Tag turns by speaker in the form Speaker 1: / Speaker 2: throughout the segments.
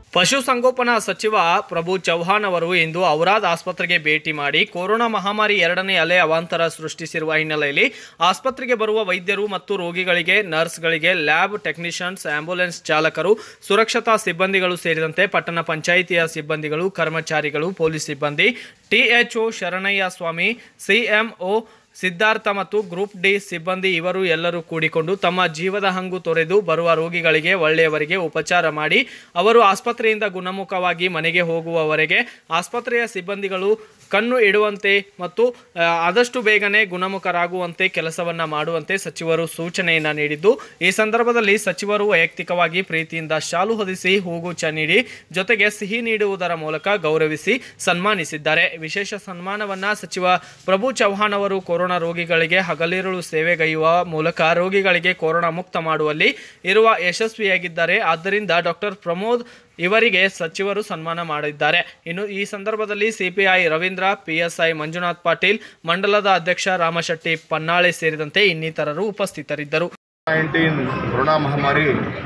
Speaker 1: ಪಶುಸಂಗೋಪನಾ ಸಚಿವ ಪ್ರಭು ಚವ್ಹಾಣ್ ಅವರು ಇಂದು ಔರಾದ್ ಆಸ್ಪತ್ರೆಗೆ ಭೇಟಿ ಮಾಡಿ ಕೊರೋನಾ ಮಹಾಮಾರಿ ಎರಡನೇ ಅಲೆ ಅವಾಂತರ ಸೃಷ್ಟಿಸಿರುವ ಹಿನ್ನೆಲೆಯಲ್ಲಿ ಆಸ್ಪತ್ರೆಗೆ ಬರುವ ವೈದ್ಯರು ಮತ್ತು ರೋಗಿಗಳಿಗೆ ನರ್ಸ್ಗಳಿಗೆ ಲ್ಯಾಬ್ ಟೆಕ್ನಿಷಿಯನ್ಸ್ ಆಂಬ್ಯುಲೆನ್ಸ್ ಚಾಲಕರು ಸುರಕ್ಷತಾ ಸಿಬ್ಬಂದಿಗಳು ಸೇರಿದಂತೆ ಪಟ್ಟಣ ಪಂಚಾಯಿತಿಯ ಸಿಬ್ಬಂದಿಗಳು ಕರ್ಮಚಾರಿಗಳು ಪೊಲೀಸ್ ಸಿಬ್ಬಂದಿ ಟಿಎಚ್ಒ ಶರಣಯ್ಯ ಸ್ವಾಮಿ ಸಿಎಂಒ ಸಿದ್ಧಾರ್ಥ ಮತ್ತು ಗ್ರೂಪ್ ಡಿ ಸಿಬ್ಬಂದಿ ಇವರು ಎಲ್ಲರೂ ಕೂಡಿಕೊಂಡು ತಮ್ಮ ಜೀವದ ಹಂಗು ತೊರೆದು ಬರುವ ರೋಗಿಗಳಿಗೆ ಒಳ್ಳೆಯವರಿಗೆ ಉಪಚಾರ ಮಾಡಿ ಅವರು ಆಸ್ಪತ್ರೆಯಿಂದ ಗುಣಮುಖವಾಗಿ ಮನೆಗೆ ಹೋಗುವವರೆಗೆ ಆಸ್ಪತ್ರೆಯ ಸಿಬ್ಬಂದಿಗಳು ಕಣ್ಣು ಇಡುವಂತೆ ಮತ್ತು ಆ, ಆದಷ್ಟು ಬೇಗನೆ ಗುಣಮುಖರಾಗುವಂತೆ ಕೆಲಸವನ್ನ ಮಾಡುವಂತೆ ಸಚಿವರು ಸೂಚನೆಯನ್ನ ನೀಡಿದ್ದು ಈ ಸಂದರ್ಭದಲ್ಲಿ ಸಚಿವರು ವೈಯಕ್ತಿಕವಾಗಿ ಪ್ರೀತಿಯಿಂದ ಶಾಲು ಹೊದಿಸಿ ಹೂಗುಚ್ಛ ನೀಡಿ ಜೊತೆಗೆ ಸಿಹಿ ನೀಡುವುದರ ಮೂಲಕ ಗೌರವಿಸಿ ಸನ್ಮಾನಿಸಿದ್ದಾರೆ ವಿಶೇಷ ಸನ್ಮಾನವನ್ನ ಸಚಿವ ಪ್ರಭು ಚವ್ಹಾಣ್ ಅವರು ಕೊರೋನಾ ರೋಗಿಗಳಿಗೆ ಹಗಲಿರುಳು ಸೇವೆಗೈಯುವ ಮೂಲಕ ರೋಗಿಗಳಿಗೆ ಕೊರೋನಾ ಮುಕ್ತ ಮಾಡುವಲ್ಲಿ ಇರುವ ಯಶಸ್ವಿಯಾಗಿದ್ದಾರೆ ಆದ್ದರಿಂದ ಡಾಕ್ಟರ್ ಪ್ರಮೋದ್ ಇವರಿಗೆ ಸಚಿವರು ಸನ್ಮಾನ ಮಾಡಿದ್ದಾರೆ ಇನ್ನು ಈ ಸಂದರ್ಭದಲ್ಲಿ ಸಿಪಿಐ ರವೀಂದ್ರ ಪಿಎಸ್ಐ ಮಂಜುನಾಥ್ ಪಾಟೀಲ್ ಮಂಡಲದ ಅಧ್ಯಕ್ಷ ರಾಮಶೆಟ್ಟಿ ಪನ್ನಾಳೆ ಸೇರಿದಂತೆ ಇನ್ನಿತರರು ಉಪಸ್ಥಿತರಿದ್ದರು
Speaker 2: ನೈನ್ಟೀನ್ ಕೊರೋನಾ ಮಹಾಮಾರಿ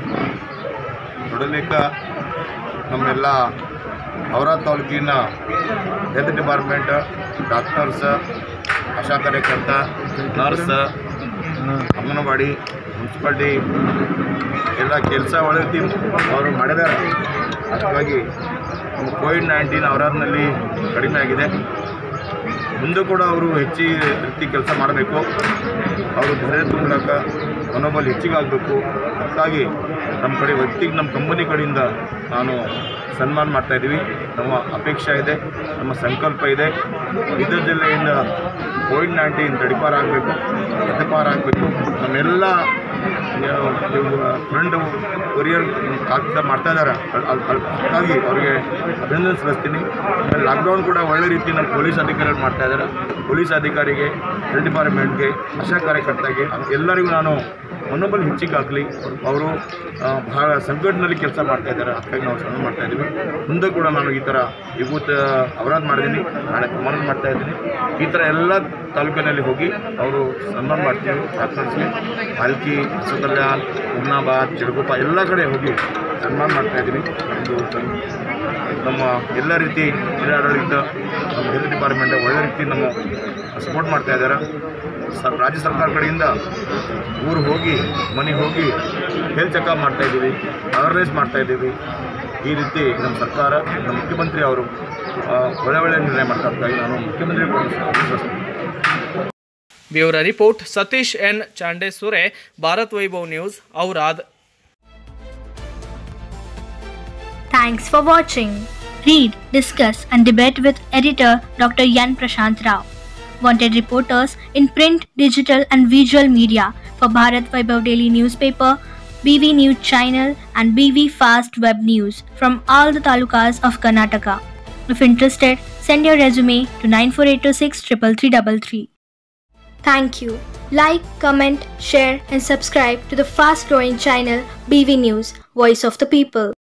Speaker 2: ನೋಡಲಿಕ್ಕೆ ನಮ್ಮೆಲ್ಲ ಔರ ತಾಲೂಕಿನ ಹೆಲ್ತ್ ಡಿಪಾರ್ಟ್ಮೆಂಟ್ ಡಾಕ್ಟರ್ಸ್ ಆಶಾ ಕಾರ್ಯಕರ್ತ ನರ್ಸ್ ಅಂಗನವಾಡಿ ಮುನ್ಸಿಪಾಲ್ಟಿ ಎಲ್ಲ ಕೆಲಸ ಒಳ್ಳೆ ಅವರು ಮಾಡಿದ್ದಾರೆ ಅದಕ್ಕಾಗಿ ನಮ್ಮ ಕೋವಿಡ್ ನೈನ್ಟೀನ್ ಅವರಲ್ಲಿ ಕಡಿಮೆ ಆಗಿದೆ ಮುಂದೆ ಕೂಡ ಅವರು ಹೆಚ್ಚಿನ ರೀತಿ ಕೆಲಸ ಮಾಡಬೇಕು ಅವರು ಧೈರ್ಯ ತುಂಬಲಕ್ಕ ಮನೋಬಲ ಹೆಚ್ಚಿಗೆ ಆಗಬೇಕು ಅದಕ್ಕಾಗಿ ನಮ್ಮ ಕಡೆ ವ್ಯಕ್ತಿಗೆ ನಮ್ಮ ಕಂಪನಿ ಕಡೆಯಿಂದ ನಾನು ಸನ್ಮಾನ ಮಾಡ್ತಾ ಇದ್ದೀವಿ ನಮ್ಮ ಅಪೇಕ್ಷೆ ಇದೆ ನಮ್ಮ ಸಂಕಲ್ಪ ಇದೆ ಬೀದರ್ ಜಿಲ್ಲೆಯಿಂದ ಕೋವಿಡ್ ನೈನ್ಟೀನ್ ತಡಿಪಾರ ಆಗಬೇಕು ಪ್ರತಿಪಾರ ಆಗಬೇಕು ನಮ್ಮೆಲ್ಲ ಫ್ರೆಂಡ್ ಕೊರಿಯರ್ ಕಾಗ್ದ ಮಾಡ್ತಾ ಇದ್ದಾರೆ ಅದಕ್ಕಾಗಿ ಅವರಿಗೆ ಅಭಿನಂದನೆ ಸಲ್ಲಿಸ್ತೀನಿ ಆಮೇಲೆ ಲಾಕ್ಡೌನ್ ಕೂಡ ಒಳ್ಳೆ ರೀತಿ ನಮ್ಮ ಪೊಲೀಸ್ ಅಧಿಕಾರಿಗಳು ಮಾಡ್ತಾ ಇದ್ದಾರೆ ಪೊಲೀಸ್ ಅಧಿಕಾರಿಗೆ ಹೆಲ್ತ್ ಡಿಪಾರ್ಟ್ಮೆಂಟ್ಗೆ ಆಶಾ ಕಾರ್ಯಕರ್ತರಿಗೆ ಎಲ್ಲರಿಗೂ ನಾನು ಮನೋಬಲ ಹೆಚ್ಚಿಗೆ ಆಗಲಿ ಅವರು ಆ, ಬಹಳ ಸಂಕಟದಲ್ಲಿ ಕೆಲಸ ಮಾಡ್ತಾ ಇದ್ದಾರೆ ಅದಕ್ಕಾಗಿ ನಾವು ಸನ್ಮಾನ ಮಾಡ್ತಾ ಇದ್ದೀವಿ ಮುಂದೆ ಕೂಡ ನಾನು ಈ ಥರ ಇವತ್ತು ಅಪರಾಧ ಮಾಡಿದ್ದೀನಿ ನಾಳೆ ಪ್ರಮಾಣ ಮಾಡ್ತಾ ಇದ್ದೀನಿ ಈ ಥರ ಎಲ್ಲ ತಾಲೂಕಿನಲ್ಲಿ ಹೋಗಿ ಅವರು ಸನ್ಮಾನ ಮಾಡ್ತೀವಿ ಪ್ರಾರ್ಥನೆಗೆ ಹಲ್ಕಿ ಸುಕಲ್ಯಾಣ್ ಹುಮ್ನಾಬಾದ್ ಚಿಡಗುಪ್ಪ ಎಲ್ಲ ಕಡೆ ಹೋಗಿ ಸನ್ಮಾನ ಮಾಡ್ತಾ ಇದ್ದೀನಿ ಒಂದು ಸಂ- ನಮ್ಮ ಎಲ್ಲ ರೀತಿ ಜಿಲ್ಲಾಡಳಿತ ನಮ್ಮ ಹೆಲ್ತ್ ಡಿಪಾರ್ಟ್ಮೆಂಟ್ ಒಳ್ಳೆ ರೀತಿ ನಮ್ಮ ಸಪೋರ್ಟ್ ಮಾಡ್ತಾ ಇದ್ದಾರೆ ಸ ರಾಜ್ಯ ಸರ್ಕಾರ ಕಡೆಯಿಂದ ಊರು ಹೋಗಿ ಮನೆಗೆ ಹೋಗಿ ಹೆಲ್ತ್ ಚೆಕಪ್ ಮಾಡ್ತಾ ಇದ್ದೀವಿ ಅವೇರ್ನೆಸ್ ಮಾಡ್ತಾ ಇದ್ದೀವಿ ಈ ರೀತಿ ನಮ್ಮ ಸರ್ಕಾರ ನಮ್ಮ ಮುಖ್ಯಮಂತ್ರಿ ಅವರು ಆ, ಒಳ್ಳೆ ಒಳ್ಳೆ ನಿರ್ಣಯ ಮಾಡ್ತಾ ಇದ್ದಾರೆ ನಾನು ಮುಖ್ಯಮಂತ್ರಿ
Speaker 1: bureau report Satish N Chandesure Bharat Vaibhav news Aurad
Speaker 3: Thanks for watching. Read, discuss, and debate with editor Dr. Yan Prashant Rao. Wanted reporters in print, digital, and visual media for Bharat Vaibhav Daily newspaper, BV News channel, and BV Fast Web News from all the talukas of Karnataka. If interested, send your resume to 94826 33333. Thank you. Like, comment, share, and subscribe to the fast growing channel BV News, Voice of the People.